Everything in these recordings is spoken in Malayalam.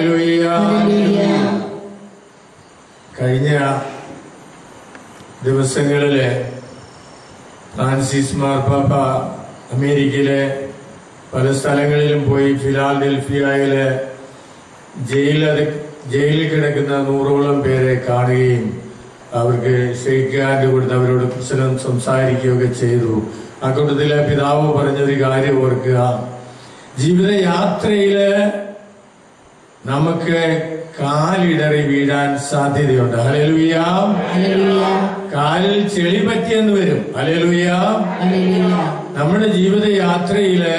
Hallelujah hallelujah. കഴിഞ്ഞ ദിവസങ്ങളില് ഫ്രാൻസിസ് മാർപ്പാപ്പ അമേരിക്കയിലെ പല സ്ഥലങ്ങളിലും പോയി ഫിലാഡൽഫിയയിലെ ജയിലത് ജയിലിൽ കിടക്കുന്ന നൂറോളം പേരെ കാണുകയും അവർക്ക് ഷെയ്ക്ക് ഹാൻഡ് കൊടുത്ത് അവരോട് കുശലം സംസാരിക്കുകയൊക്കെ ചെയ്തു ആ കൂട്ടത്തിലെ പിതാവ് പറഞ്ഞൊരു കാര്യം ഓർക്കുക ജീവിതയാത്രയില് നമുക്ക് കാലിടറി വീഴാൻ സാധ്യതയുണ്ട് ഹലലുയ ഹല്ലേലൂയ. കാലിൽ ചെളി പറ്റിയെന്ന് വരും ഹലലുയ ഹല്ലേലൂയ. നമ്മുടെ ജീവിതയാത്രയില്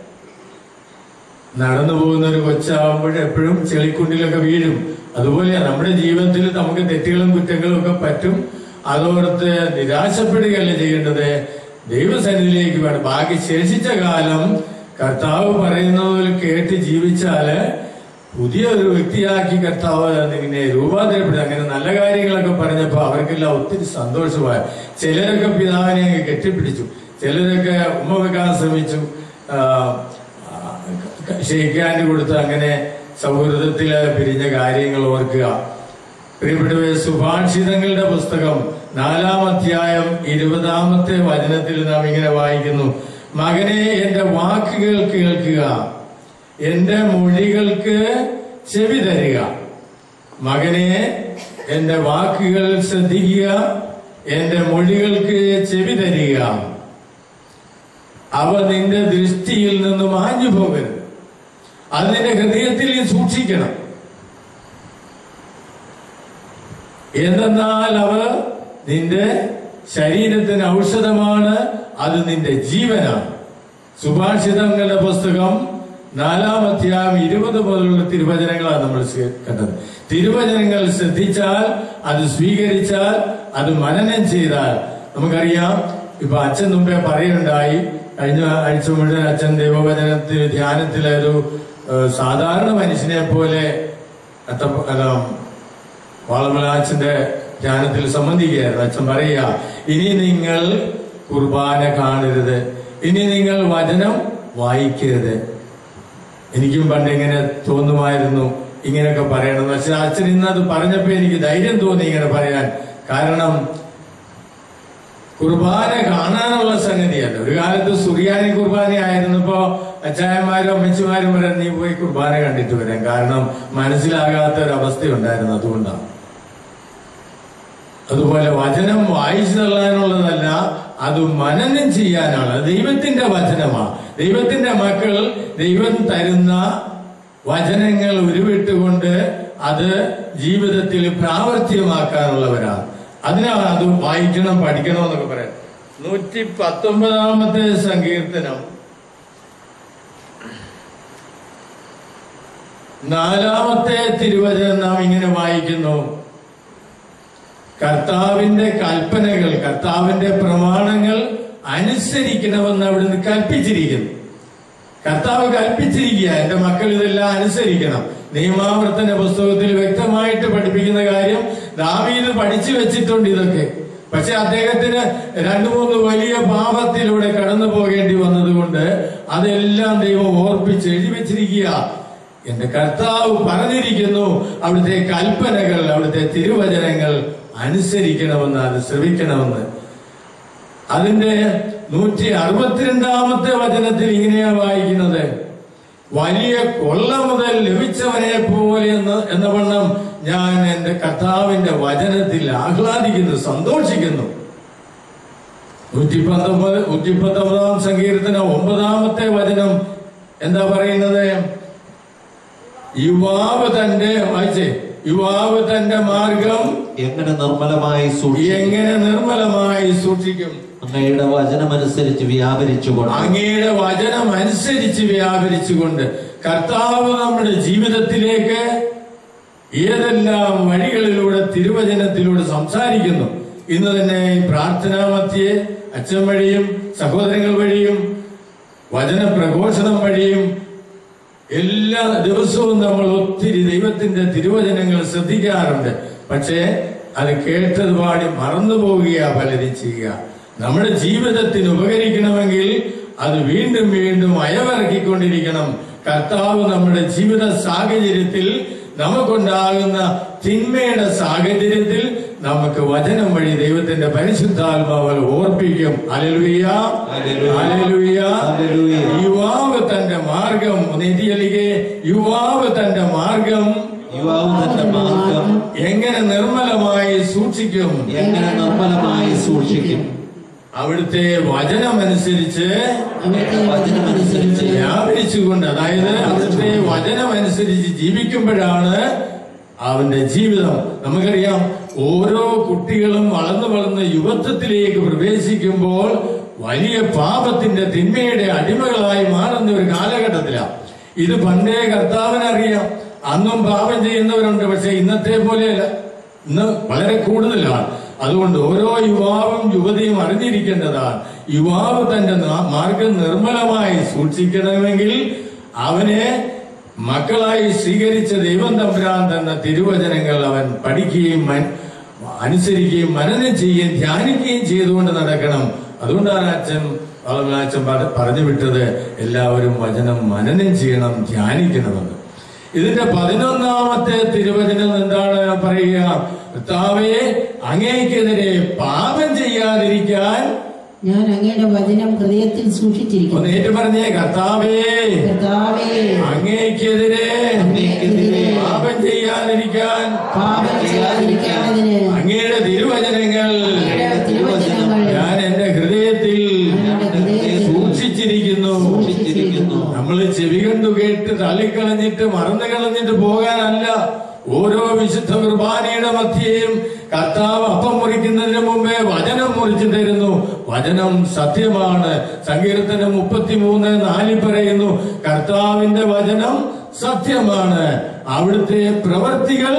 നടന്നു പോകുന്ന ഒരു കൊച്ചാവുമ്പോൾ എപ്പോഴും ചെളിക്കുണ്ടിലൊക്കെ വീഴും അതുപോലെ നമ്മുടെ ജീവിതത്തിൽ നമുക്ക് തെറ്റുകളും കുറ്റങ്ങളും ഒക്കെ പറ്റും അതോർത്ത് നിരാശപ്പെടുകയല്ല ചെയ്യേണ്ടത് ദൈവസന്നിധിയിലേക്ക് വേണം ബാക്കി ശേഷിച്ച കാലം കർത്താവ് പറയുന്നത് കേട്ട് ജീവിച്ചാല് പുതിയ ഒരു വ്യക്തിയാക്കി കർത്താവ് ഇങ്ങനെ രൂപാന്തരപ്പെടുക അങ്ങനെ നല്ല കാര്യങ്ങളൊക്കെ പറഞ്ഞപ്പോ അവർക്കെല്ലാം ഒത്തിരി സന്തോഷമായി ചിലരൊക്കെ പിതാവിനെ അങ്ങ് കെട്ടിപ്പിടിച്ചു ചിലരൊക്കെ ഉമ്മ വെക്കാൻ ശ്രമിച്ചു ആ, ഷെയ്ക്കാൻഡ് കൊടുത്ത് അങ്ങനെ സൗഹൃദത്തില് പിരിഞ്ഞ കാര്യങ്ങൾ ഓർക്കുക പ്രിയപ്പെട്ടവരെ സുഭാഷിതങ്ങളുടെ പുസ്തകം നാലാം അധ്യായം ഇരുപതാമത്തെ വചനത്തിൽ നാം ഇങ്ങനെ വായിക്കുന്നു മകനെ എന്റെ വാക്കുകൾ കേൾക്കുക എന്റെ മൊഴികൾക്ക് ചെവി തരിക മകനെ എന്റെ വാക്കുകൾ ശ്രദ്ധിക്കുക എന്റെ മൊഴികൾക്ക് ചെവി തരിക അവ നിന്റെ ദൃഷ്ടിയിൽ നിന്ന് മാഞ്ഞു പോകരുത് അത് നിന്റെ ഹൃദയത്തിൽ നീ സൂക്ഷിക്കണം എന്തെന്നാൽ അവ നിന്റെ ശരീരത്തിന് ഔഷധമാണ് അത് നിന്റെ ജീവനാണ് സുഭാഷിതങ്ങളുടെ പുസ്തകം നാലാം അധ്യായം ഇരുപത് മുതലുള്ള തിരുവചനങ്ങളാണ് നമ്മൾ സ്വീ- കണ്ടത് തിരുവചനങ്ങൾ ശ്രദ്ധിച്ചാൽ അത് സ്വീകരിച്ചാൽ അത് മനനം ചെയ്താൽ നമുക്കറിയാം ഇപ്പൊ അച്ഛൻ മുമ്പേ പറയുണ്ടായി കഴിഞ്ഞ ആഴ്ച മുഴുവൻ അച്ഛൻ ദൈവവചനത്തിൽ ധ്യാനത്തിലെ ഒരു ഏഹ്, സാധാരണ മനുഷ്യനെ പോലെ അത്ത അല്ല, വാളമലാച്ചന്റെ ധ്യാനത്തിൽ സംബന്ധിക്കുകയായിരുന്നു അച്ഛൻ പറയുക ഇനി നിങ്ങൾ കുർബാന കാണരുത് ഇനി നിങ്ങൾ വചനം വായിക്കരുത് എനിക്കും പണ്ട് ഇങ്ങനെ തോന്നുമായിരുന്നു ഇങ്ങനെയൊക്കെ പറയണം പക്ഷെ അച്ഛൻ ഇന്ന് അത് പറഞ്ഞപ്പോ എനിക്ക് ധൈര്യം തോന്നി ഇങ്ങനെ പറയാൻ കാരണം കുർബാന കാണാനുള്ള സംഗതിയല്ല ഒരു കാലത്ത് സുറിയാനി കുർബാന ആയിരുന്നപ്പോ അച്ചായന്മാരും അമ്മച്ചിമാരും പറയാൻ നീ പോയി കുർബാന കണ്ടിട്ട് വരാം കാരണം മനസ്സിലാകാത്ത ഒരു അവസ്ഥയുണ്ടായിരുന്നു അതുകൊണ്ടാണ് അതുപോലെ വചനം വായിച്ചു തള്ളാനുള്ളതല്ല അത് മനനം ചെയ്യാനാണ് അത് ദൈവത്തിന്റെ വചനമാണ് ദൈവത്തിന്റെ മക്കൾ ദൈവം തരുന്ന വചനങ്ങൾ ഉരുവിട്ടുകൊണ്ട് അത് ജീവിതത്തിൽ പ്രാവർത്തികമാക്കാനുള്ളവരാണ് അതിനാണ് അത് വായിക്കണം പഠിക്കണം എന്നൊക്കെ പറയാം നൂറ്റി പത്തൊമ്പതാമത്തെ സങ്കീർത്തനം നാലാമത്തെ തിരുവചനം നാം ഇങ്ങനെ വായിക്കുന്നു കർത്താവിന്റെ കൽപ്പനകൾ കർത്താവിന്റെ പ്രമാണങ്ങൾ അനുസരിക്കണമെന്ന് അവിടുന്ന് കൽപ്പിച്ചിരിക്കുന്നു കർത്താവ് കൽപ്പിച്ചിരിക്കുക എന്റെ മക്കൾ ഇതെല്ലാം അനുസരിക്കണം നിയമാവർത്തന പുസ്തകത്തിൽ വ്യക്തമായിട്ട് പഠിപ്പിക്കുന്ന കാര്യം ദാവീദ് പഠിച്ചു വെച്ചിട്ടുണ്ട് ഇതൊക്കെ പക്ഷെ അദ്ദേഹത്തിന് രണ്ടു മൂന്ന് വലിയ പാപത്തിലൂടെ കടന്നു പോകേണ്ടി വന്നതുകൊണ്ട് അതെല്ലാം ദൈവം ഓർപ്പിച്ച് എഴുതി വെച്ചിരിക്കുക എന്റെ കർത്താവ് പറഞ്ഞിരിക്കുന്നു അവിടുത്തെ കൽപ്പനകൾ അവിടുത്തെ തിരുവചനങ്ങൾ അനുസരിക്കണമെന്ന് അത് ശ്രമിക്കണമെന്ന് അതിന്റെ നൂറ്റി അറുപത്തിരണ്ടാമത്തെ വചനത്തിൽ ഇങ്ങനെയാ വായിക്കുന്നത് വലിയ കൊള്ള മുതൽ ലഭിച്ചവനെ പോലെ എന്ന് എന്ന വണ്ണം ഞാൻ എന്റെ കർത്താവിന്റെ വചനത്തിൽ ആഹ്ലാദിക്കുന്നു സന്തോഷിക്കുന്നു നൂറ്റി പത്തൊമ്പത് നൂറ്റി പത്തൊമ്പതാം സങ്കീർത്തനം ഒമ്പതാമത്തെ വചനം എന്താ പറയുന്നത് യുവാവ് തന്റെ വായിച്ചേ യുവാവ് തന്റെ മാർഗം എങ്ങനെ നിർമ്മലമായി സൂക്ഷിക്കും എങ്ങനെ നിർമ്മലമായി സൂക്ഷിക്കും അങ്ങയുടെ വചനമനുസരിച്ച് വ്യാപരിച്ചുകൊണ്ട് അങ്ങയുടെ വചനം അനുസരിച്ച് വ്യാപരിച്ചുകൊണ്ട് കർത്താവ് നമ്മുടെ ജീവിതത്തിലേക്ക് ഏതെല്ലാം വഴികളിലൂടെ തിരുവചനത്തിലൂടെ സംസാരിക്കുന്നു ഇന്ന് തന്നെ ഈ പ്രാർത്ഥനാ മധ്യേ അച്ഛൻ വഴിയും സഹോദരങ്ങൾ വഴിയും വചന പ്രഘോഷണം വഴിയും എല്ലാ ദിവസവും നമ്മൾ ഒത്തിരി ദൈവത്തിന്റെ തിരുവചനങ്ങൾ ശ്രദ്ധിക്കാറുണ്ട് പക്ഷേ അത് കേട്ടത് പാടി മറന്നു പോവുകയാ പലരും ചെയ്യുക നമ്മുടെ ജീവിതത്തിന് ഉപകരിക്കണമെങ്കിൽ അത് വീണ്ടും വീണ്ടും അയവിറക്കിക്കൊണ്ടിരിക്കണം കർത്താവ് നമ്മുടെ ജീവിത സാഹചര്യത്തിൽ നമുക്കുണ്ടാകുന്ന തിന്മയുടെ സാഹചര്യത്തിൽ നമുക്ക് വചനം വഴി ദൈവത്തിന്റെ പരിശുദ്ധാത്മാവൽ ഓർപ്പിക്കും അലലുയ്യ ഹല്ലേലൂയ. അലലുയ്യ ഹല്ലേലൂയ. യുവാവ് തന്റെ മാർഗം നെറ്റിയലിಗೆ യുവാവ് തന്റെ മാർഗം യുവാവ് തന്റെ മാർഗം എങ്ങനെ നിർമ്മലമായി സൂക്ഷിക്കും എങ്ങനെ നിർമ്മലമായി സൂക്ഷിക്കും അവിടുത്തെ വചനമനുസരിച്ച് അവരുടെ വചനമനുസരിച്ച് വ്യാപരിച്ചുകൊണ്ട് അതായത് അവിടുത്തെ വചനമനുസരിച്ച് ജീവിക്കുമ്പോഴാണ് അവന്റെ ജീവിതം നമുക്കറിയാം ഓരോ കുട്ടികളും വളർന്നു വളർന്ന് യുവത്വത്തിലേക്ക് പ്രവേശിക്കുമ്പോൾ വലിയ പാപത്തിന്റെ തിന്മയുടെ അടിമകളായി മാറുന്ന ഒരു കാലഘട്ടത്തിലാണ് ഇത് പണ്ടേ കർത്താവിനറിയാം അന്നും പാപം ചെയ്യുന്നവരുണ്ട് പക്ഷെ ഇന്നത്തെ പോലെയല്ല ഇന്ന് വളരെ കൂടുതലാണ് അതുകൊണ്ട് ഓരോ യുവാവും യുവതിയും അറിഞ്ഞിരിക്കേണ്ടതാണ് യുവാവ് തന്റെ നാ- മാർഗം നിർമ്മലമായി സൂക്ഷിക്കണമെങ്കിൽ അവനെ മക്കളായി സ്വീകരിച്ച ദൈവം തമ്പുരാൻ തന്ന തിരുവചനങ്ങൾ അവൻ പഠിക്കുകയും മൻ- അനുസരിക്കുകയും മനനം ചെയ്യുകയും ധ്യാനിക്കുകയും ചെയ്തുകൊണ്ട് നടക്കണം അതുകൊണ്ടാണ് അച്ഛൻ വളർന്ന അച്ഛൻ പറ- പറഞ്ഞു വിട്ടത് എല്ലാവരും വചനം മനനം ചെയ്യണം ധ്യാനിക്കണമെന്ന് ഇതിന്റെ പതിനൊന്നാമത്തെ തിരുവചനം എന്താണ് പറയുക കർത്താവേ അങ്ങേക്കെതിരെ പാപം ചെയ്യാതിരിക്കാൻ ഞാൻ അങ്ങയുടെ വചനം ഹൃദയത്തിൽ സൂക്ഷിച്ചിരിക്കുന്നു ഒന്ന് ഏറ്റു പറഞ്ഞേ കർത്താവേ കർത്താവേ അങ്ങേക്കെതിരെ അങ്ങേക്കെതിരെ പാപം ചെയ്യാതിരിക്കാൻ പാപം ചെയ്യാതിരിക്കേണ്ടതിന് അങ്ങയുടെ തിരുവചനങ്ങൾ അങ്ങയുടെ തിരുവചനങ്ങൾ ഞാൻ എന്റെ ഹൃദയത്തിൽ അങ്ങയുടെ ഹൃദയത്തിൽ സൂക്ഷിച്ചിരിക്കുന്നു സൂക്ഷിച്ചിരിക്കുന്നു നമ്മൾ ചെവി കണ്ടു കേട്ട് തള്ളിക്കളഞ്ഞിട്ട് മറന്നു കളഞ്ഞിട്ട് പോകാനല്ല ഓരോ വിശുദ്ധ കുർബാനയുടെ മധ്യേയും കർത്താവ് അപ്പം മുറിക്കുന്നതിന് മുമ്പേ വചനം മുറിച്ചു തരുന്നു വചനം സത്യമാണ് സങ്കീർത്തനം മുപ്പത്തിമൂന്ന് നാലിൽ പറയുന്നു കർത്താവിന്റെ വചനം സത്യമാണ് അവിടുത്തെ പ്രവർത്തികൾ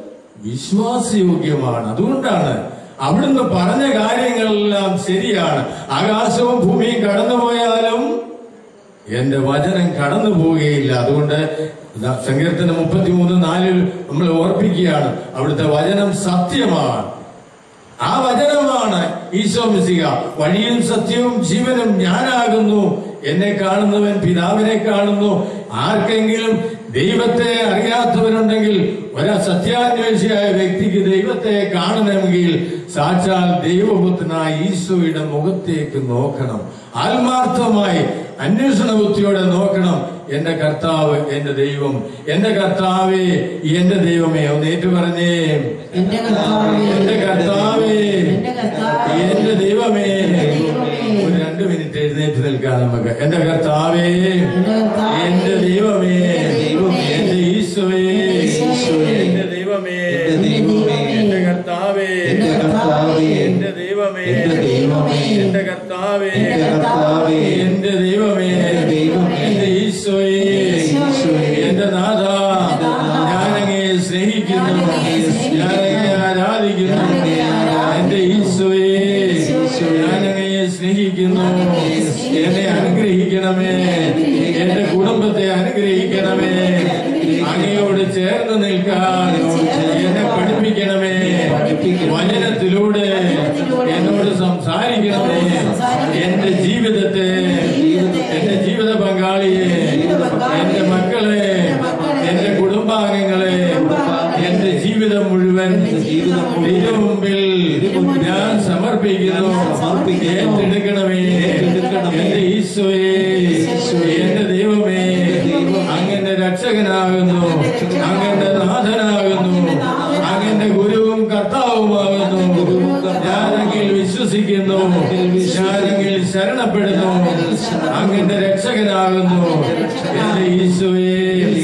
വിശ്വാസയോഗ്യമാണ് അതുകൊണ്ടാണ് അവിടുന്ന് പറഞ്ഞ കാര്യങ്ങളെല്ലാം ശരിയാണ് ആകാശവും ഭൂമിയും കടന്നുപോയാലും എന്റെ വചനം കടന്നു പോവുകയില്ല അതുകൊണ്ട് ഇതാ സങ്കീർത്തനം മുപ്പത്തിമൂന്ന് നാലിൽ നമ്മൾ ഓർപ്പിക്കുകയാണ് അവിടുത്തെ വചനം സത്യമാണ് ആ വചനമാണ് ഈശോ മിശിക വഴിയും സത്യവും ജീവനും ഞാനാകുന്നു എന്നെ കാണുന്നവൻ പിതാവിനെ കാണുന്നു ആർക്കെങ്കിലും ദൈവത്തെ അറിയാത്തവരുണ്ടെങ്കിൽ ഒരു സത്യാന്വേഷിയായ വ്യക്തിക്ക് ദൈവത്തെ കാണണമെങ്കിൽ സാക്ഷാൽ ദൈവപുത്രനായ ഈശോയുടെ മുഖത്തേക്ക് നോക്കണം ആത്മാർത്ഥമായി അന്വേഷണ ബുദ്ധിയോടെ നോക്കണം എന്റെ കർത്താവ് എന്റെ ദൈവം എന്റെ കർത്താവേ എന്റെ ദൈവമേ ഒന്ന് ഏറ്റു പറഞ്ഞേ എന്റെ കർത്താവേ എന്റെ കർത്താവേ എന്റെ കർത്താവേ എന്റെ ദൈവമേ ദൈവമേ. ഒരു രണ്ട് മിനിറ്റ് എഴുന്നേറ്റ് നിൽക്കാം നമുക്ക് എന്റെ കർത്താവേ എന്റെ കർത്താവേ എന്റെ ദൈവമേ എന്റെ ദൈവമേ. എന്റെ ഈശോയെ ഈശോയെ. എന്റെ ദൈവമേ എന്റെ ദൈവമേ എന്റെ കർത്താവേ എന്റെ കർത്താവേ എന്റെ ദൈവമേ എന്റെ ദൈവമേ എന്റെ കർത്താവേ എന്റെ കർത്താവേ എന്റെ ദൈവമേ എന്റെ ദൈവമേ എന്റെ ഈശോയെ ഈശോയെ. എന്റെ നാഥ നാഥാ. ഞാനങ്ങേ സ്നേഹിക്കുന്നു ഞാനങ്ങയെ സ്നേഹിക്കുന്നു. ഞാനങ്ങേ ആരാധിക്കുന്നു ഞാനങ്ങയെ ആരാധിക്കുന്നു. എന്റെ ഈശോയെ ഈശോയെ. ഞാനങ്ങയെ സ്നേഹിക്കുന്നു ഞാനങ്ങയെ സ്നേഹിക്കുന്നു. എന്നെ അനുഗ്രഹിക്കണമേ എന്റെ കുടുംബത്തെ അനുഗ്രഹിക്കണമേ അങ്ങയോട് ചേർന്ന് നിൽക്കാൻ എന്നെ പഠിപ്പിക്കണമേ വചനത്തിലൂടെ എന്നോട് സംസാരിക്കണമേ എന്റെ ജീവിതത്തെ എന്റെ ജീവിത പങ്കാളിയെ എന്റെ മക്കളെ എന്റെ കുടുംബാംഗങ്ങളെ എന്റെ ജീവിതം മുഴുവൻ തിരു മുമ്പിൽ ഞാൻ സമർപ്പിക്കുന്നു ഏറ്റെടുക്കണമേ എന്റെ ഈശോയെ എന്റെ ദൈവമേ അങ്ങന്റെ രക്ഷകനാകുന്നു അങ്ങന്റെ നാഥനാകുന്നു അങ്ങന്റെ ഗുരുവും കർത്താവുമാകുന്നു ഞാനെങ്കിൽ വിശ്വസിക്കുന്നു ഞാനെങ്കിൽ ശരണപ്പെടുന്നു അങ്ങന്റെ രക്ഷകനാകുന്നു എന്റെ ഈശോയെ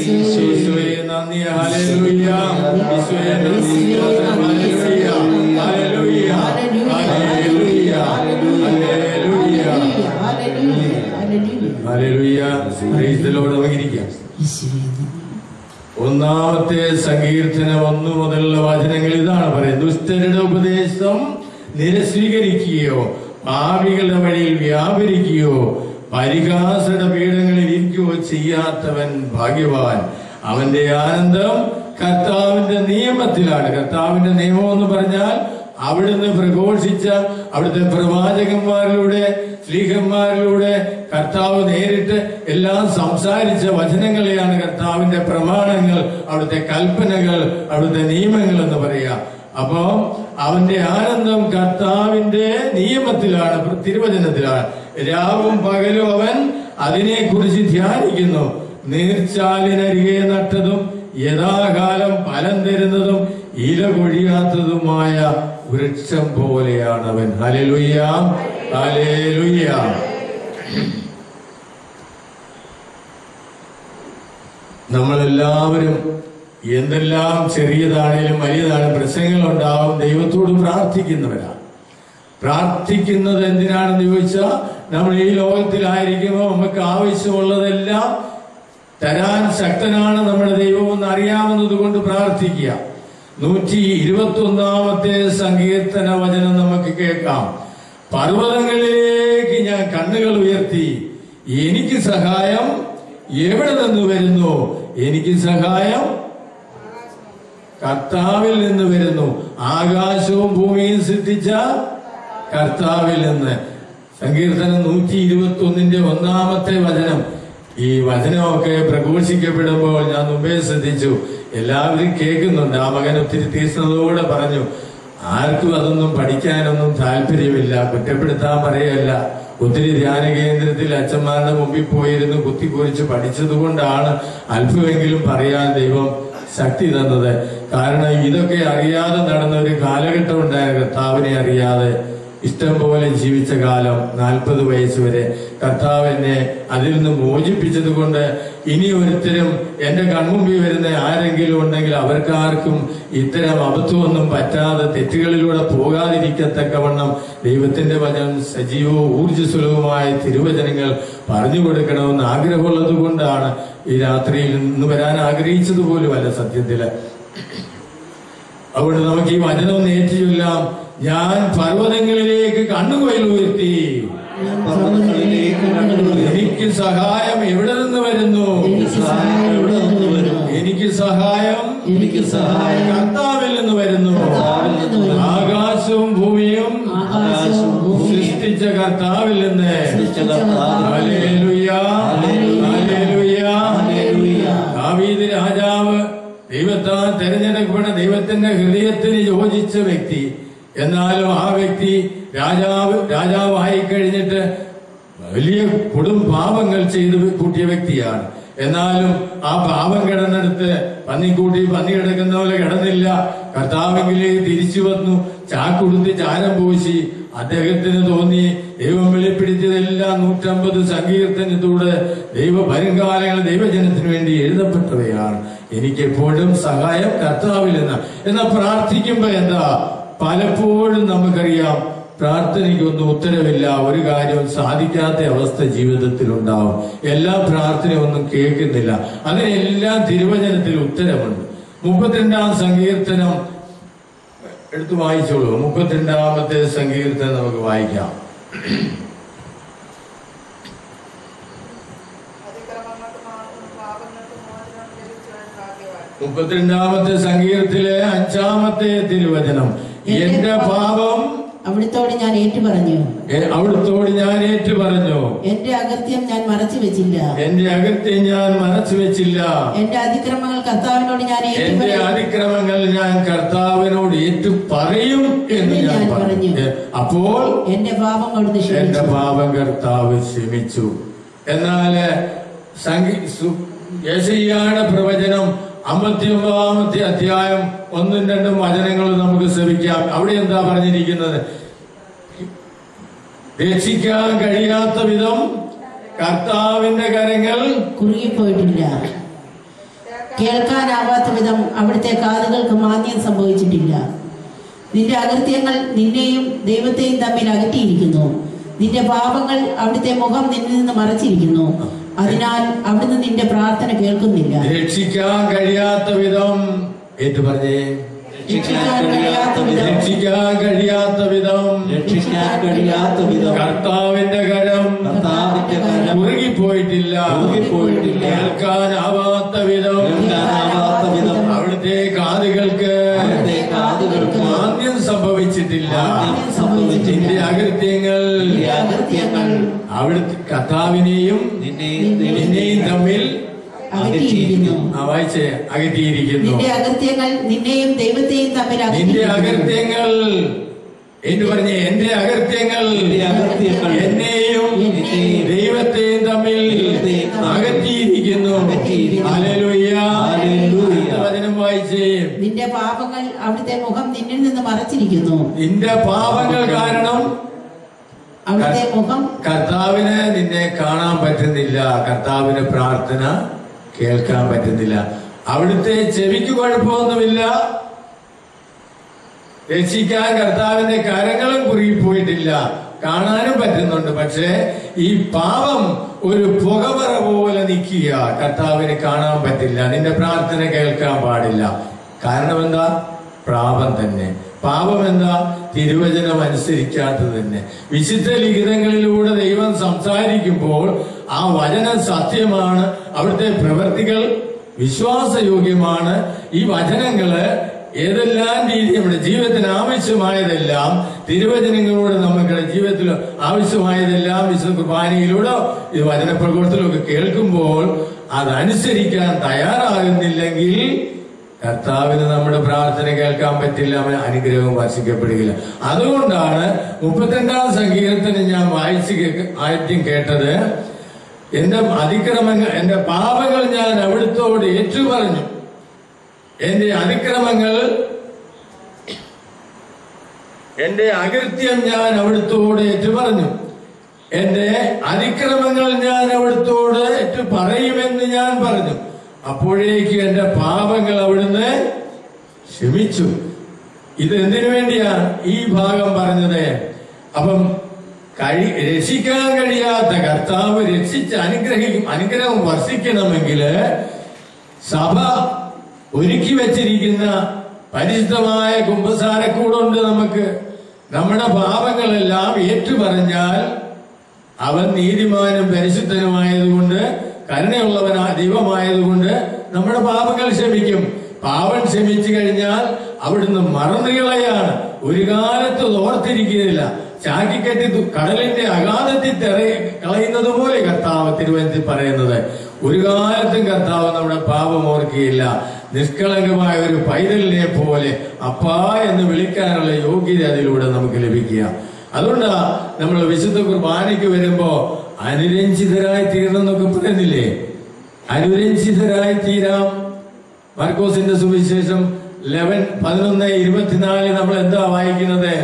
ഈശോയെ നന്ദി ഹല്ലേലൂയ ഈശോയെ നന്ദി ഹല്ലേലൂയ ഹല്ലേലൂയ ഹല്ലേലൂയ ഹല്ലേലൂയ ഹല്ലേലൂയ ഹല്ലേലൂയ ഹല്ലേലൂയ പ്രൈസ് ദി ലോർഡ് നമുക്കിരിക്കാം ഈശോയെ ഒന്നാമത്തെ സങ്കീർത്തനം ഒന്നു മുതലുള്ള വചനങ്ങൾ ഇതാണ് പറയുന്നത് ദുഷ്ടരുടെ ഉപദേശം നിരസ്വീകരിക്കുകയോ പാപികളുടെ വഴിയിൽ വ്യാപരിക്കുകയോ പരിഹാസയുടെ പീഠങ്ങളിൽ ഇരിക്കുകയോ ചെയ്യാത്തവൻ ഭാഗ്യവാൻ അവന്റെ ആനന്ദം കർത്താവിന്റെ നിയമത്തിലാണ് കർത്താവിന്റെ നിയമം എന്ന് പറഞ്ഞാൽ അവിടുന്ന് പ്രഘോഷിച്ച അവിടുത്തെ പ്രവാചകന്മാരിലൂടെ സ്ലീഹന്മാരിലൂടെ കർത്താവ് നേരിട്ട് എല്ലാം സംസാരിച്ച വചനങ്ങളെയാണ് കർത്താവിന്റെ പ്രമാണങ്ങൾ അവിടുത്തെ കൽപ്പനകൾ അവിടുത്തെ നിയമങ്ങൾ എന്ന് പറയാ അപ്പോ അവന്റെ ആനന്ദം കർത്താവിന്റെ നിയമത്തിലാണ് തിരുവചനത്തിലാണ് രാവും പകലും അവൻ അതിനെക്കുറിച്ച് ധ്യാനിക്കുന്നു നീർച്ചാലിനരികെ നട്ടതും യഥാകാലം ഫലം തരുന്നതും ഇല കൊഴിയാത്തതുമായ വൃക്ഷം പോലെയാണ് അവൻ ഹലലുയ്യാം ഹലേലുയ്യാം നമ്മളെല്ലാവരും എന്തെല്ലാം ചെറിയതാണേലും വലിയതാണെങ്കിലും പ്രശ്നങ്ങൾ ഉണ്ടാവും ദൈവത്തോട് പ്രാർത്ഥിക്കുന്നവരാണ് പ്രാർത്ഥിക്കുന്നത് എന്തിനാണെന്ന് ചോദിച്ചാൽ നമ്മൾ ഈ ലോകത്തിലായിരിക്കുമ്പോൾ നമുക്ക് ആവശ്യമുള്ളതെല്ലാം തരാൻ ശക്തനാണ് നമ്മുടെ ദൈവം എന്ന് അറിയാവുന്നത് കൊണ്ട് പ്രാർത്ഥിക്കുക നൂറ്റി ഇരുപത്തി ഒന്നാമത്തെ സങ്കീർത്തന വചനം നമുക്ക് കേൾക്കാം പർവ്വതങ്ങളിലേക്ക് ഞാൻ കണ്ണുകൾ ഉയർത്തി എനിക്ക് സഹായം എവിടെ നിന്ന് വരുന്നു എനിക്ക് സഹായം കർത്താവിൽ നിന്ന് വരുന്നു ആകാശവും ഭൂമിയും സൃഷ്ടിച്ച കർത്താവിൽ നിന്ന് സങ്കീർത്തനം നൂറ്റി ഇരുപത്തി ഒന്നിന്റെ ഒന്നാമത്തെ വചനം ഈ വചനമൊക്കെ പ്രഘോഷിക്കപ്പെടുമ്പോൾ ഞാൻ മുമ്പേ ശ്രദ്ധിച്ചു എല്ലാവരും കേൾക്കുന്നുണ്ട് ആ മകൻ ഒത്തിരി തീഷ്ണതയോടെ പറഞ്ഞു ആർക്കും അതൊന്നും പഠിക്കാനൊന്നും താല്പര്യമില്ല കുറ്റപ്പെടുത്താൻ പറയല്ല ഒത്തിരി ധ്യാന കേന്ദ്രത്തിൽ അച്ഛന്മാരുടെ മുമ്പിൽ പോയിരുന്നു കുത്തിക്കുറിച്ച് പഠിച്ചത് കൊണ്ടാണ് അല്പമെങ്കിലും പറയാൻ ദൈവം ശക്തി തന്നത് കാരണം ഇതൊക്കെ അറിയാതെ നടന്ന ഒരു കാലഘട്ടം ഉണ്ടായ കർത്താവിനെ അറിയാതെ ഇഷ്ടം പോലെ ജീവിച്ച കാലം നാൽപ്പത് വയസ്സ് വരെ കർത്താവ് എന്നെ അതിൽ നിന്ന് മോചിപ്പിച്ചത് കൊണ്ട് ഇനി ഒരുത്തരും എന്റെ കൺമുമ്പിൽ വരുന്ന ആരെങ്കിലും ഉണ്ടെങ്കിൽ അവർക്കാർക്കും ഇത്തരം അബദ്ധമൊന്നും പറ്റാതെ തെറ്റുകളിലൂടെ പോകാതിരിക്കത്തക്കവണ്ണം ദൈവത്തിന്റെ വചനം സജീവവും ഊർജ്ജസ്വലവുമായ തിരുവചനങ്ങൾ പറഞ്ഞു കൊടുക്കണമെന്ന് ആഗ്രഹമുള്ളത് കൊണ്ടാണ് ഈ രാത്രിയിൽ നിന്ന് വരാൻ ആഗ്രഹിച്ചത് പോലുമല്ല സത്യത്തില് അവിടെ നമുക്ക് ഈ വചനം ഒന്ന് ഏറ്റുചൊല്ലാം ഞാൻ പർവ്വതങ്ങളിലേക്ക് കണ്ണുകോയിൽ ഉയർത്തി ഞാൻ പർവ്വതങ്ങളിലേക്ക് കണ്ണുകൾ ഉയർത്തി. എനിക്ക് സഹായം എവിടെ നിന്ന് വരുന്നു എനിക്ക് സഹായം എവിടെ നിന്ന് വരുന്നു? എനിക്ക് സഹായം എനിക്ക് സഹായം കർത്താവിൽ നിന്ന് വരുന്നു കർത്താവിൽ നിന്ന് വരുന്നു. ആകാശവും ഭൂമിയും ആകാശവും ഭൂമിയും സൃഷ്ടിച്ച കർത്താവിൽ നിന്ന് സൃഷ്ടിച്ച കർത്താവിൽ നിന്ന് ഹല്ലേലൂയ, ഹല്ലേലൂയ. ഹല്ലേലൂയ. ദാവീദ് രാജാവ് ദൈവത്താൽ തെരഞ്ഞെടുക്കപ്പെട്ട ദൈവത്തിന്റെ ഹൃദയത്തിന് യോജിച്ച വ്യക്തി എന്നാലും ആ വ്യക്തി രാജാവ് രാജാവായി കഴിഞ്ഞിട്ട് വലിയ കൊടും പാപങ്ങൾ ചെയ്ത് കൂട്ടിയ വ്യക്തിയാണ് എന്നാലും ആ പാപം കിടന്നെടുത്ത് പന്നിക്കൂട്ടി പന്നി കിടക്കുന്ന പോലെ കിടന്നില്ല കർത്താവെങ്കിലേക്ക് തിരിച്ചു വന്നു ചാക്കുടുത്ത് ചാരം പൂശി അദ്ദേഹത്തിന് തോന്നി ദൈവം വെളിപ്പെടുത്തിയതെല്ലാം നൂറ്റമ്പത് സങ്കീർത്തനത്തോടെ ദൈവ വരുംകാലങ്ങൾ ദൈവജനത്തിന് വേണ്ടി എഴുതപ്പെട്ടവയാണ് എനിക്ക് എപ്പോഴും സഹായം കർത്താവിൽ നിന്ന് എന്നാൽ പ്രാർത്ഥിക്കുമ്പോ എന്താ പലപ്പോഴും നമുക്കറിയാം പ്രാർത്ഥനയ്ക്കൊന്നും ഉത്തരവില്ല ഒരു കാര്യവും സാധിക്കാത്ത അവസ്ഥ ജീവിതത്തിൽ ഉണ്ടാവും എല്ലാ പ്രാർത്ഥനയൊന്നും കേൾക്കുന്നില്ല അതിനെല്ലാം തിരുവചനത്തിൽ ഉത്തരമുണ്ട് മുപ്പത്തിരണ്ടാം സങ്കീർത്തനം എടുത്തു വായിച്ചോളൂ മുപ്പത്തിരണ്ടാമത്തെ സങ്കീർത്തനം നമുക്ക് വായിക്കാം അതിക്രമങ്ങൾക്ക് മാത്രം പാപങ്ങൾക്ക് മോചനം ലഭിച്ചവൻ ഭാഗ്യവാൻ മുപ്പത്തിരണ്ടാമത്തെ സങ്കീർത്തിലെ അഞ്ചാമത്തെ തിരുവചനം എന്റെ പാപം അവിടുത്തോട് ഞാൻ ഏറ്റുപറഞ്ഞു എ- അവിടുത്തോട് ഞാൻ ഏറ്റു പറഞ്ഞു എന്റെ അകത്യം ഞാൻ മറച്ചു വെച്ചില്ല എന്റെ അകത്തെ ഞാൻ മറച്ചു വെച്ചില്ല എന്റെ അതിക്രമങ്ങൾ കർത്താവിനോട് ഞാൻ എന്റെ ഏറ്റുപറഞ്ഞു അതിക്രമങ്ങൾ ഞാൻ കർത്താവിനോട് ഏറ്റു പറയും എന്ന് ഞാൻ പറഞ്ഞു എ- അപ്പോൾ എന്റെ പാപം അവിടുന്ന് എന്റെ ക്ഷമിച്ചു പാപം കർത്താവ് ക്ഷമിച്ചു എന്നാല് സംഗീ സു- യെശയ്യായുടെ പ്രവചനം അമ്പത്തി ഒമ്പതാമത്തെ അധ്യായം ഒന്നും രണ്ടും വചനങ്ങളും നമുക്ക് ശ്രമിക്കാം അവിടെ എന്താ പറഞ്ഞിരിക്കുന്നത് രക്ഷിക്കാൻ കഴിയാത്ത വിധം കർത്താവിന്റെ കരങ്ങൾ കുറുകിപ്പോയിട്ടില്ല കേൾക്കാനാവാത്ത വിധം അവിടുത്തെ കാതുകൾക്ക് മാന്യം സംഭവിച്ചിട്ടില്ല നിന്റെ അകൃത്യങ്ങൾ നിന്നെയും ദൈവത്തെയും തമ്മിൽ അകറ്റിയിരിക്കുന്നു നിന്റെ പാപങ്ങൾ അവിടുത്തെ മുഖം നിന്നിൽ നിന്ന് മറച്ചിരിക്കുന്നു അതിനാൽ അവിടുന്ന് നിന്റെ പ്രാർത്ഥന കേൾക്കുന്നില്ല രക്ഷിക്കാൻ കഴിയാത്ത വിധം ഏറ്റു പറഞ്ഞേ രക്ഷിക്കാൻ കഴിയാത്ത വിധം രക്ഷിക്കാൻ കഴിയാത്ത വിധം രക്ഷിക്കാൻ കഴിയാത്ത വിധം കർത്താവിന്റെ കരം കർത്താവിന്റെ കരം കുറുകിപ്പോയിട്ടില്ല കുറുകിപ്പോയിട്ടില്ല. കേൾക്കാനാവാത്ത വിധം കേൾക്കാനാവാത്ത വിധം അവിടുത്തെ കാതുകൾക്ക് അവിടുത്തെ കാതുകൾക്ക് മാന്യം സംഭവിച്ചിട്ടില്ല അകൃത്യങ്ങൾ നിന്റെ അകൃത്യങ്ങൾ അവിടുത്തെ കർത്താവിനെയും നിന്നെയും നിന്നെയും തമ്മിൽ അകറ്റിയിരിക്കുന്നു ആ വായിച്ചേ അകറ്റിയിരിക്കുന്നു നിന്റെ അകൃത്യങ്ങൾ നിന്നെയും ദൈവത്തെയും തമ്മിൽ നിന്റെ അകറ്റിയിരിക്കുന്നു അകൃത്യങ്ങൾ എന്ന് പറഞ്ഞേ എന്റെ അകൃത്യങ്ങൾ നിന്റെ അകൃത്യങ്ങൾ എന്നെയും എന്നെയും ദൈവത്തെയും തമ്മിൽ ദൈവത്തെയും തമ്മിൽ അകറ്റിയിരിക്കുന്നു അകറ്റിയിരിക്കുന്നു. ഹല്ലേലൂയ. ഹല്ലേലൂയ. അടുത്ത വചനം വായിച്ചേ നിന്റെ പാപങ്ങൾ അവിടുത്തെ മുഖം നിന്നിൽ നിന്ന് മറച്ചിരിക്കുന്നു നിന്റെ പാപങ്ങൾ കാരണം അവിടുത്തെ മുഖം കർത്താവിന് നിന്നെ കാണാൻ പറ്റുന്നില്ല കർത്താവിന് പ്രാർത്ഥന കേൾക്കാൻ പറ്റുന്നില്ല അവിടുത്തെ ചെവിക്ക് കുഴപ്പമൊന്നുമില്ല രക്ഷിക്കാൻ കർത്താവിന്റെ കരങ്ങളും കുറുകിപ്പോയിട്ടില്ല കാണാനും പറ്റുന്നുണ്ട് പക്ഷേ ഈ പാപം ഒരു പുകമറ പോലെ നിൽക്കുക കർത്താവിന് കാണാൻ പറ്റില്ല നിന്റെ പ്രാർത്ഥന കേൾക്കാൻ പാടില്ല കാരണം എന്താ പാപം തന്നെ പാപം എന്താ തിരുവചനം അനുസരിക്കാത്തത് തന്നെ വിശുദ്ധ ലിഖിതങ്ങളിലൂടെ ദൈവം സംസാരിക്കുമ്പോൾ ആ വചനം സത്യമാണ് അവിടുത്തെ പ്രവൃത്തികൾ വിശ്വാസയോഗ്യമാണ് ഈ വചനങ്ങള് ഏതെല്ലാം രീതി നമ്മുടെ ജീവിതത്തിന് ആവശ്യമായതെല്ലാം തിരുവചനങ്ങളിലൂടെ നമ്മുടെ ജീവിതത്തിൽ ആവശ്യമായതെല്ലാം വിശുദ്ധ കുർബാനയിലൂടെ ഈ വചനപ്രകോപത്തിലും ഒക്കെ കേൾക്കുമ്പോൾ അതനുസരിക്കാൻ തയ്യാറാകുന്നില്ലെങ്കിൽ കർത്താവിന് നമ്മുടെ പ്രാർത്ഥന കേൾക്കാൻ പറ്റില്ല അവൻ അനുഗ്രഹം വർഷിക്കപ്പെടുകയില്ല അതുകൊണ്ടാണ് മുപ്പത്തിരണ്ടാം സങ്കീർത്തനം ഞാൻ വായിച്ച് കേക്ക് ആദ്യം കേട്ടത് എന്റെ അതിക്രമങ്ങൾ എന്റെ പാപങ്ങൾ ഞാൻ അവിടുത്തോട് ഏറ്റുപറഞ്ഞു എന്റെ അതിക്രമങ്ങൾ എന്റെ അകൃത്യം ഞാൻ അവിടുത്തോട് ഏറ്റുപറഞ്ഞു എന്റെ അതിക്രമങ്ങൾ ഞാൻ അവിടുത്തോട് ഏറ്റു പറയുമെന്ന് ഞാൻ പറഞ്ഞു അപ്പോഴേക്ക് എന്റെ പാപങ്ങൾ അവിടുന്ന് ക്ഷമിച്ചു ഇത് എന്തിനു വേണ്ടിയാണ് ഈ ഭാഗം പറഞ്ഞത് അപ്പം കഴി രക്ഷിക്കാൻ കഴിയാത്ത കർത്താവ് രക്ഷിച്ച് അനുഗ്രഹിക്കും അനുഗ്രഹം വർഷിക്കണമെങ്കിൽ സഭ ഒരുക്കി വെച്ചിരിക്കുന്ന പരിശുദ്ധമായ കുംഭസാരക്കൂടുണ്ട് നമുക്ക് നമ്മുടെ പാപങ്ങളെല്ലാം ഏറ്റുപറഞ്ഞാൽ അവൻ നീതിമാനും പരിശുദ്ധനുമായതുകൊണ്ട് കരുണയുള്ളവനാ ദൈവമായതുകൊണ്ട് നമ്മുടെ പാപങ്ങൾ ക്ഷമിക്കും പാപം ക്ഷമിച്ചു കഴിഞ്ഞാൽ അവിടുന്ന് മറന്നുകളയാണ് ഒരു കാലത്ത് ഓർത്തിരിക്കുന്നില്ല ചാക്കിക്കെട്ടി തു- കടലിന്റെ അഗാധത്തിൽ തെറ കളയുന്നത് പോലെ കർത്താവ് തിരുവനന്തപുരത്തിൽ പറയുന്നത് ഒരു കാലത്തും കർത്താവ് നമ്മുടെ പാപം ഓർക്കുകയില്ല നിഷ്കളങ്കമായ ഒരു പൈതലിനെ പോലെ അപ്പാ എന്ന് വിളിക്കാനുള്ള യോഗ്യത അതിലൂടെ നമുക്ക് ലഭിക്കുക അതുകൊണ്ടാ നമ്മൾ വിശുദ്ധ കുർബാനയ്ക്ക് വരുമ്പോ അനുരഞ്ജിതരായി തീരണം എന്നൊക്കെ പറയുന്നില്ലേ അനുരഞ്ജിതരായി തീരാം മാർക്കോസിന്റെ സുവിശേഷം ലെവൻ പതിനൊന്ന് ഇരുപത്തിനാല് നമ്മൾ എന്താ വായിക്കുന്നത്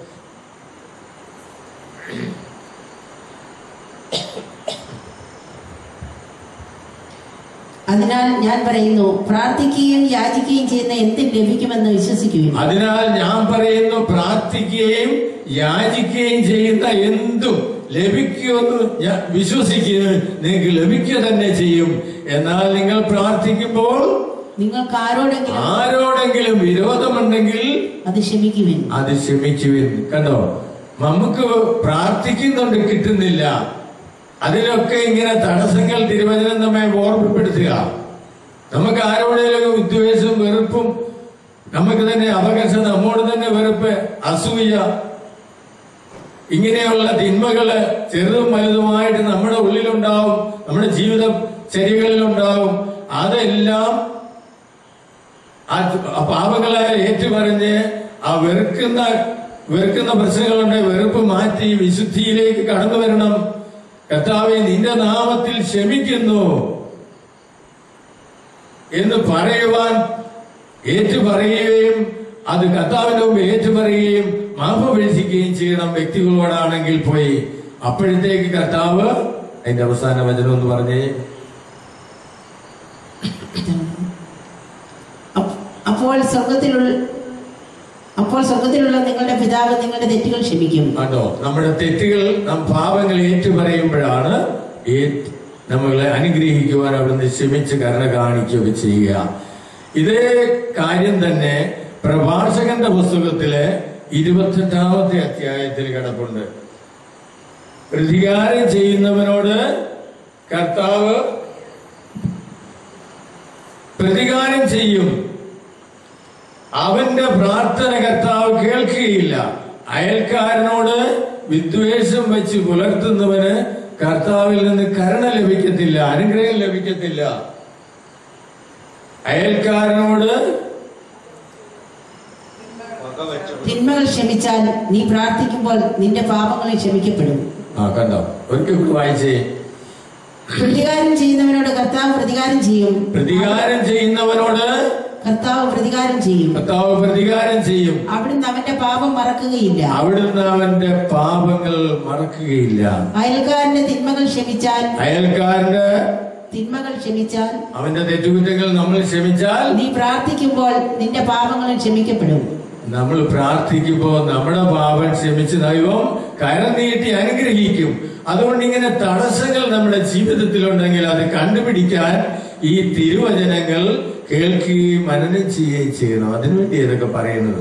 അതിനാൽ ഞാൻ പറയുന്നു പ്രാർത്ഥിക്കുകയും യാചിക്കുകയും ചെയ്യുന്ന എന്തും ലഭിക്കുമെന്ന് വിശ്വസിക്കുകയും അതിനാൽ ഞാൻ പറയുന്നു പ്രാർത്ഥിക്കുകയും യാചിക്കുകയും ചെയ്യുന്ന എന്തും ലഭിക്കുമെന്ന് ഞാൻ വിശ്വസിക്കുന്നു നിങ്ങൾക്ക് ലഭിക്കുക തന്നെ ചെയ്യും എന്നാൽ നിങ്ങൾ പ്രാർത്ഥിക്കുമ്പോൾ നിങ്ങൾക്ക് ആരോടെങ്കിലും ആരോടെങ്കിലും വിരോധമുണ്ടെങ്കിൽ അത് ക്ഷമിക്കുവിൻ അത് ക്ഷമിക്കുവിൻ കണ്ടോ നമുക്ക് പ്രാർത്ഥിക്കുന്നുണ്ട് കിട്ടുന്നില്ല അതിലൊക്കെ ഇങ്ങനെ തടസ്സങ്ങൾ തിരുവചനം നമ്മെ ഓർമ്മപ്പെടുത്തുക നമുക്ക് ആരോടെങ്കിലും വിദ്വേഷവും വെറുപ്പും നമുക്ക് തന്നെ അപകർഷ നമ്മോട് തന്നെ വെറുപ്പ് അസൂയ ഇങ്ങനെയുള്ള തിന്മകള് ചെറുതും വലുതുമായിട്ട് നമ്മുടെ ഉള്ളിലുണ്ടാവും നമ്മുടെ ജീവിത ചര്യകളിലുണ്ടാവും അതെല്ലാം ആ ആ പാപങ്ങളെ ഏറ്റുപറഞ്ഞ് ആ വെറുക്കുന്ന വെറുക്കുന്ന പ്രശ്നങ്ങളുണ്ട് വെറുപ്പ് മാറ്റി വിശുദ്ധിയിലേക്ക് കടന്നു വരണം കർത്താവെ നിന്റെ നാമത്തിൽ ക്ഷമിക്കുന്നു എന്ന് പറയുവാൻ ഏറ്റുപറയുകയും അത് കർത്താവിന്റെ മുമ്പ് ഏറ്റുപറയുകയും മാപ്പ് വീഴ്ചിക്കുകയും ചെയ്യണം വ്യക്തികളോടാണെങ്കിൽ പോയി അപ്പോഴത്തേക്ക് കർത്താവ് അതിന്റെ അവസാന വചനം എന്ന് പറഞ്ഞേ അപ്പ- അപ്പോൾ സ്വർഗത്തിലുള്ള അപ്പോൾ സ്വർഗത്തിലുള്ള നിങ്ങളുടെ പിതാവ് നിങ്ങളുടെ തെറ്റുകൾ ക്ഷമിക്കും കണ്ടോ നമ്മുടെ തെറ്റുകൾ നാം പാപങ്ങൾ ഏറ്റുപറയുമ്പോഴാണ് ഏറ്റ് നമ്മളെ അനുഗ്രഹിക്കുവാൻ അവിടുന്ന് ക്ഷമിച്ച് കരുണ കാണിക്കുകയൊക്കെ ചെയ്യുക ഇതേ കാര്യം തന്നെ പ്രഭാഷകന്റെ പുസ്തകത്തിലെ ഇരുപത്തെട്ടാമത്തെ അധ്യായത്തിൽ കിടപ്പുണ്ട് പ്രതികാരം ചെയ്യുന്നവനോട് കർത്താവ് പ്രതികാരം ചെയ്യും അവന്റെ പ്രാർത്ഥന കർത്താവ് കേൾക്കുകയില്ല അയൽക്കാരനോട് വിദ്വേഷം വെച്ച് പുലർത്തുന്നവന് കർത്താവിൽ നിന്ന് കരുണ ലഭിക്കത്തില്ല അനുഗ്രഹം ലഭിക്കത്തില്ല അയൽക്കാരനോട് തിന്മകൾ ക്ഷമിച്ചാൽ നീ പ്രാർത്ഥിക്കുമ്പോൾ നിന്റെ പാപങ്ങളെ ക്ഷമിക്കപ്പെടും ആ കണ്ടോ ഒരിക്കൽ കൂടി വായിച്ചേ പ്രതികാരം ചെയ്യുന്നവനോട് കർത്താവ് പ്രതികാരം ചെയ്യും പ്രതികാരം ചെയ്യുന്നവനോട് കർത്താവ് പ്രതികാരം ചെയ്യും കർത്താവ് പ്രതികാരം ചെയ്യും അവിടുന്ന് അവന്റെ പാപം മറക്കുകയില്ല അവിടുന്ന് അവന്റെ പാപങ്ങൾ മറക്കുകയില്ല അയൽക്കാരന്റെ തിന്മകൾ ക്ഷമിച്ചാൽ അയൽക്കാരന്റെ തിന്മകൾ ക്ഷമിച്ചാൽ അവന്റെ തെറ്റുകുറ്റങ്ങൾ നമ്മൾ ക്ഷമിച്ചാൽ നീ പ്രാർത്ഥിക്കുമ്പോൾ നിന്റെ പാപങ്ങൾ ക്ഷമിക്കപ്പെടും നമ്മൾ പ്രാർത്ഥിക്കുമ്പോൾ നമ്മുടെ പാപം ക്ഷമിച്ച് ദൈവം കരം നീട്ടി അനുഗ്രഹിക്കും അതുകൊണ്ട് ഇങ്ങനെ തടസ്സങ്ങൾ നമ്മുടെ ജീവിതത്തിലുണ്ടെങ്കിൽ അത് കണ്ടുപിടിക്കാൻ ഈ തിരുവചനങ്ങൾ കേൾക്കുകയും മനനം ചെയ്യുകയും ചെയ്യണം അതിനുവേണ്ടി ഇതൊക്കെ പറയുന്നത്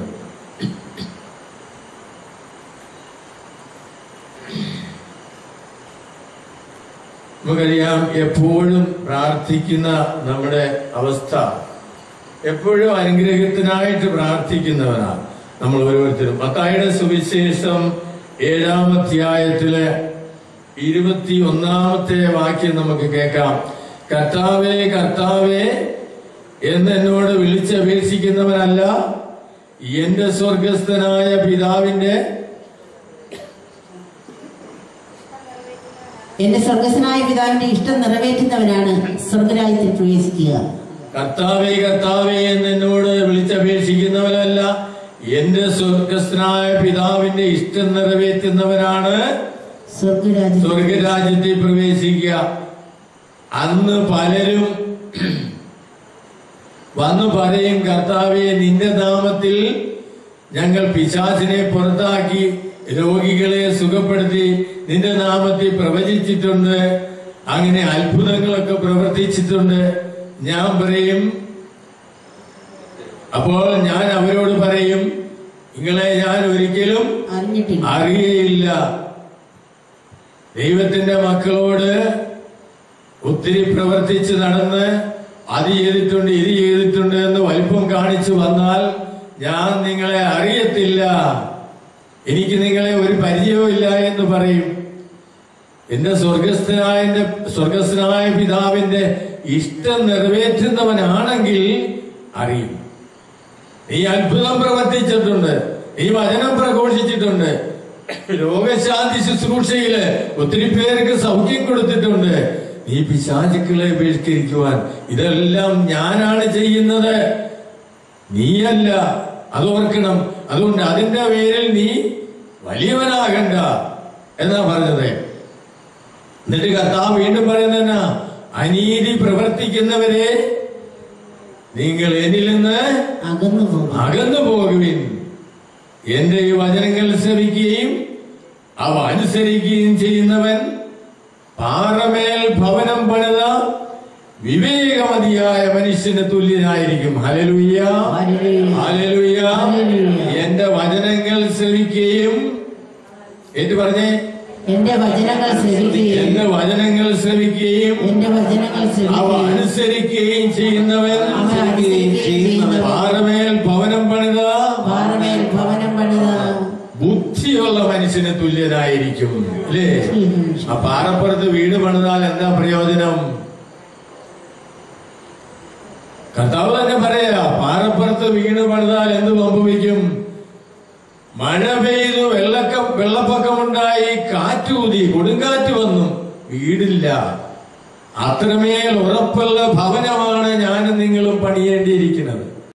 നമുക്കറിയാം എപ്പോഴും പ്രാർത്ഥിക്കുന്ന നമ്മുടെ അവസ്ഥ എപ്പോഴും അനുഗ്രഹത്തിനായിട്ട് പ്രാർത്ഥിക്കുന്നവനാണ് നമ്മൾ ഓരോരുത്തരും മത്തായുടെ സുവിശേഷം ഏഴാം അധ്യായത്തിലെ ഇരുപത്തി ഒന്നാമത്തെ വാക്യം നമുക്ക് കേൾക്കാം കർത്താവേ കർത്താവേ എന്ന് എന്നോട് വിളിച്ചപേക്ഷിക്കുന്നവനല്ല എന്റെ സ്വർഗസ്ഥനായ പിതാവിന്റെ എന്റെ സ്വർഗസ്വനായ പിതാവിന്റെ ഇഷ്ടം നിറവേറ്റുന്നവനാണ് സ്വർഗരാജ്യത്തിൽ പ്രവേശിക്കുക കർത്താവേ കർത്താവേ എന്ന് എന്നോട് വിളിച്ചപേക്ഷിക്കുന്നവനല്ല എന്റെ സ്വർഗസ്ഥനായ പിതാവിന്റെ ഇഷ്ടം നിറവേറ്റുന്നവനാണ് സ്വർഗരാജ്യം സ്വർഗരാജ്യത്തിൽ പ്രവേശിക്കുക അന്ന് പലരും വന്നു പറയും കർത്താവെ നിന്റെ നാമത്തിൽ ഞങ്ങൾ പിശാചിനെ പുറത്താക്കി രോഗികളെ സുഖപ്പെടുത്തി നിന്റെ നാമത്തിൽ പ്രവചിച്ചിട്ടുണ്ട് അങ്ങനെ അത്ഭുതങ്ങളൊക്കെ പ്രവർത്തിച്ചിട്ടുണ്ട് ഞാൻ പറയും അപ്പോൾ ഞാൻ അവരോട് പറയും നിങ്ങളെ ഞാൻ ഒരിക്കലും അറിഞ്ഞിട്ടില്ല അറിയയില്ല ദൈവത്തിന്റെ മക്കളോട് ഒത്തിരി പ്രവർത്തിച്ച് നടന്ന് അത് ചെയ്തിട്ടുണ്ട് ഇത് ചെയ്തിട്ടുണ്ട് എന്ന് വലിപ്പം കാണിച്ചു വന്നാൽ ഞാൻ നിങ്ങളെ അറിയത്തില്ല എനിക്ക് നിങ്ങളെ ഒരു പരിചയവും ഇല്ല എന്ന് പറയും എന്റെ സ്വർഗസ്ഥനായ എന്റെ സ്വർഗസ്ഥനായ പിതാവിന്റെ ഇഷ്ടം നിറവേറ്റുന്നവനാണെങ്കിൽ അറിയും നീ അത്ഭുതം പ്രവർത്തിച്ചിട്ടുണ്ട് നീ വചനം പ്രഘോഷിച്ചിട്ടുണ്ട് രോഗശാന്തി ശുശ്രൂഷയില് ഒത്തിരി പേർക്ക് സൗഖ്യം കൊടുത്തിട്ടുണ്ട് നീ പിശാചുക്കളെ ബഹിഷ്കരിക്കുവാൻ ഇതെല്ലാം ഞാനാണ് ചെയ്യുന്നത് നീയല്ല അത് ഓർക്കണം അതുകൊണ്ട് അതിന്റെ പേരിൽ നീ വലിയവനാകണ്ട എന്നാ പറഞ്ഞത് എന്നിട്ട് കർത്താവ് വീണ്ടും പറയുന്ന അനീതി പ്രവർത്തിക്കുന്നവരെ നിങ്ങൾ എന്നിൽ നിന്ന് അകന്നു പോകും അകന്നു പോകുവിൻ എന്റെ ഈ വചനങ്ങൾ ശ്രവിക്കുകയും അവ അനുസരിക്കുകയും ചെയ്യുന്നവൻ പാറമേൽ ഭവനം പണിത വിവേകമതിയായ മനുഷ്യന് തുല്യനായിരിക്കും ഹലലുയ്യ ഹല്ലേലൂയ. ഹലലുയ്യ ഹല്ലേലൂയ. എന്റെ വചനങ്ങൾ ശ്രവിക്കുകയും എന്ന് പറഞ്ഞേ എന്റെ വചനങ്ങൾ ശ്രവിക്കുകയും എന്റെ വചനങ്ങൾ ശ്രവിക്കുകയും എന്റെ വചനങ്ങൾ അവ ശ്രവിക്കുകയും അനുസരിക്കുകയും ചെയ്യുന്നവൻ അവ അനുസരിക്കുകയും ചെയ്യുന്നവൻ പാറമേൽ ഭവനം പണിത പാറമേൽ ഭവനം പണിത ബുദ്ധിയുള്ള മനുഷ്യന് തുല്യനായിരിക്കും അല്ലേ ആ പാറപ്പുറത്ത് വീട് പണിതാൽ എന്താ പ്രയോജനം കർത്താവ് തന്നെ പറയാ പാറപ്പുറത്ത് വീട് പണിതാൽ എന്ത് സംഭവിക്കും മഴ പെയ്തു വെള്ളക്ക വെള്ളപ്പൊക്കമുണ്ടായി കാറ്റൂതി കൊടുങ്കാറ്റ് വന്നു വീടില്ല അത്രമേൽ ഉറപ്പുള്ള ഭവനമാണ് ഞാനും നിങ്ങളും പണിയേണ്ടിയിരിക്കുന്നത്